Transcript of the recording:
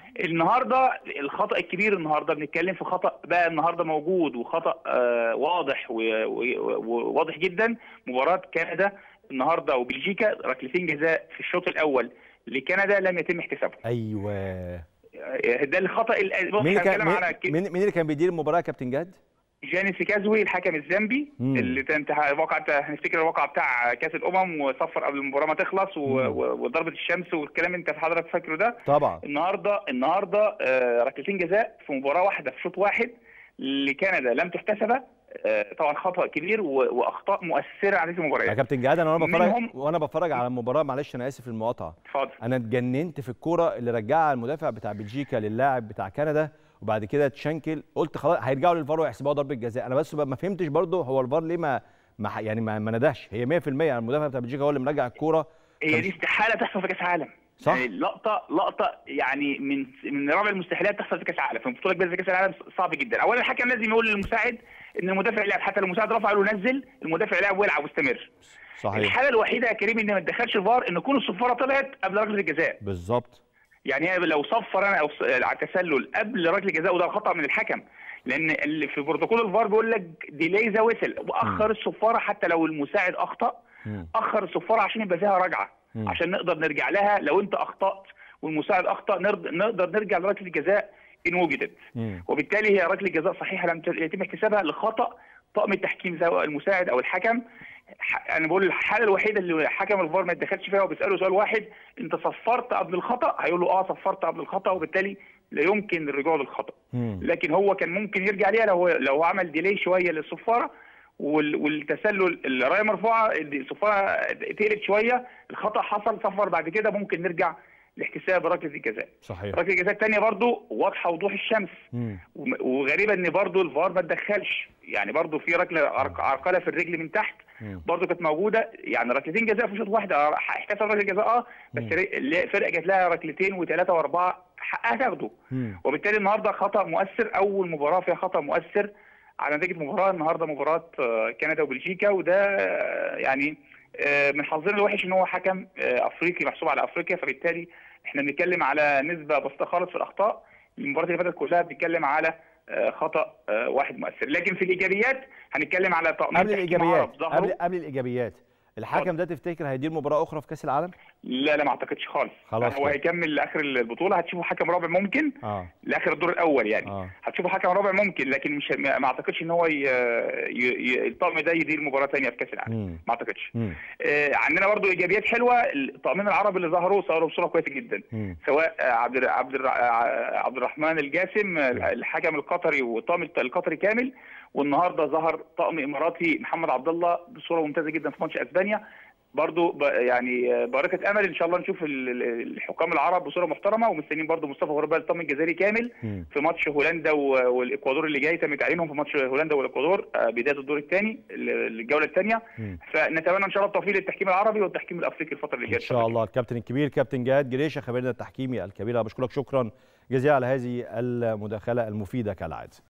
النهارده الخطا الكبير النهارده بنتكلم في خطا بقى النهارده موجود وخطا آه واضح و- و- وواضح جدا مباراه كندا النهارده وبلجيكا ركلتين جزاء في الشوط الاول لكندا لم يتم احتسابهم ايوه آه، ده الخطا ال- بص مين اللي إحنا كان بنتكلم على ك- مين, مين اللي كان بيدير المباراه يا كابتن جاد؟ جاني سيكازوي الحكم الزامبي مم. اللي انتهى الواقع هنفتكر الواقع بتاع كاس الامم وصفر قبل المباراه ما تخلص و- مم. و- وضربه الشمس والكلام انت حضرتك فاكره ده طبعا النهارده النهارده آه، ركلتين جزاء في مباراه واحده في شوط واحد لكندا لم تحتسب آه، طبعا خطا كبير و- واخطاء مؤثره على هذه يا المباريات كابتن جهاد انا وانا بتفرج منهم- وانا بتفرج على المباراه معلش انا اسف المقاطعه اتفضل انا اتجننت في الكوره اللي رجعها المدافع بتاع بلجيكا للاعب بتاع كندا وبعد كده اتشنكل قلت خلاص هيرجعوا للفار ويحسبوها ضربه جزاء انا بس ما فهمتش برضه هو الفار ليه ما ما ح- يعني ما, ما ندهش هي 100% المدافع بتاع بلجيكا هو اللي مرجع الكوره هي دي استحاله تحصل في كاس عالم صح. يعني لقطه لقطه يعني من من رابع المستحيلات تحصل في كاس عالم في بطوله كبيره زي كاس العالم صعب جدا اولا الحكم لازم يقول للمساعد ان المدافع يلعب حتى لو المساعد رفع له نزل المدافع يلعب ويلعب واستمر صحيح الحاله الوحيده يا كريم ان ما تدخلش الفار ان تكون الصفاره طلعت قبل ركله الجزاء بالظبط يعني هي لو صفر انا أو ص- على التسلل قبل ركله الجزاء وده خطا من الحكم لان اللي في بروتوكول الفار بيقول لك ديلي ذا ويسل واخر الصفاره حتى لو المساعد اخطا مم. اخر الصفاره عشان يبقى فيها رجعه مم. عشان نقدر نرجع لها لو انت اخطات والمساعد اخطا نرد- نقدر نرجع لركله الجزاء ان وجدت مم. وبالتالي هي ركله جزاء صحيحه لم يتم احتسابها لخطا طاقم التحكيم سواء المساعد او الحكم ح- انا بقول الحاله الوحيده اللي حكم الفار ما يتدخلش فيها وبيساله سؤال واحد انت صفرت قبل الخطا هيقول له اه صفرت قبل الخطا وبالتالي لا يمكن الرجوع للخطا مم. لكن هو كان ممكن يرجع ليها لو هو لو هو عمل ديلي شويه للصفاره وال- والتسلل الرايه مرفوعه الصفاره تقلت شويه الخطا حصل صفر بعد كده ممكن نرجع لاحتساب ركله الجزاء صحيح ركله الجزاء الثانيه برضو واضحه وضوح الشمس مم. وم- وغريبه ان برضو الفار ما اتدخلش يعني برضو في ركله عرق- عرقله في الرجل من تحت مم. برضو كانت موجوده يعني ركلتين جزاء في شوط واحد اه احتسب ركله جزاء اه بس مم. ر- لا- فرقه جات لها ركلتين وثلاثه واربعه حقها تاخده مم. وبالتالي النهارده خطا مؤثر اول مباراه فيها خطا مؤثر على نتيجه مباراه النهارده مباراه آه، كندا وبلجيكا وده آه، يعني آه، من حظنا الوحش ان هو حكم آه، افريقي محسوب على افريقيا فبالتالي احنا بنتكلم على نسبه بسيطه خالص في الاخطاء المباريات اللي فاتت كلها بنتكلم على آه، خطا آه، واحد مؤثر لكن في الايجابيات هنتكلم على طقم قبل الايجابيات قبل قبل قبل الايجابيات الحكم ده تفتكر هيدير مباراه اخرى في كاس العالم لا لا ما اعتقدش خالص خلاص هو كده. هيكمل لاخر البطوله هتشوفوا حكم رابع ممكن اه لاخر الدور الاول يعني اه هتشوفوا حكم رابع ممكن لكن مش ما ما اعتقدش ان هو ي... ي... ي... الطقم ده يدير مباراه ثانيه في كاس العالم مم. ما اعتقدش مم. آه عندنا برضو ايجابيات حلوه الطقمين العرب اللي ظهروا ظهروا بصوره كويسه جدا مم. سواء آه، عبد الر- عبد الر- آه، عبد الرحمن الجاسم آه، الحكم القطري والطاقم الت- القطري كامل والنهارده ظهر طقم اماراتي محمد عبد الله بصوره ممتازه جدا في ماتش اسبانيا برضو ب... يعني آه، باركة امل ان شاء الله نشوف ال- ال- الحكام العرب بصوره محترمه ومستنيين برضو مصطفى غربال الطقم الجزائري كامل مم. في ماتش هولندا و- والاكوادور اللي جاي تم تعيينهم في ماتش هولندا والاكوادور آه، بدايه الدور الثاني الجوله الثانيه مم. فنتمنى ان شاء الله التوفيق للتحكيم العربي والتحكيم الافريقي الفتره اللي جايه ان شاء الله الكابتن الكبير كابتن جهاد جريشه خبيرنا التحكيمي الكبير أنا بشكرك شكرا جزيلا على هذه المداخله المفيده كالعاده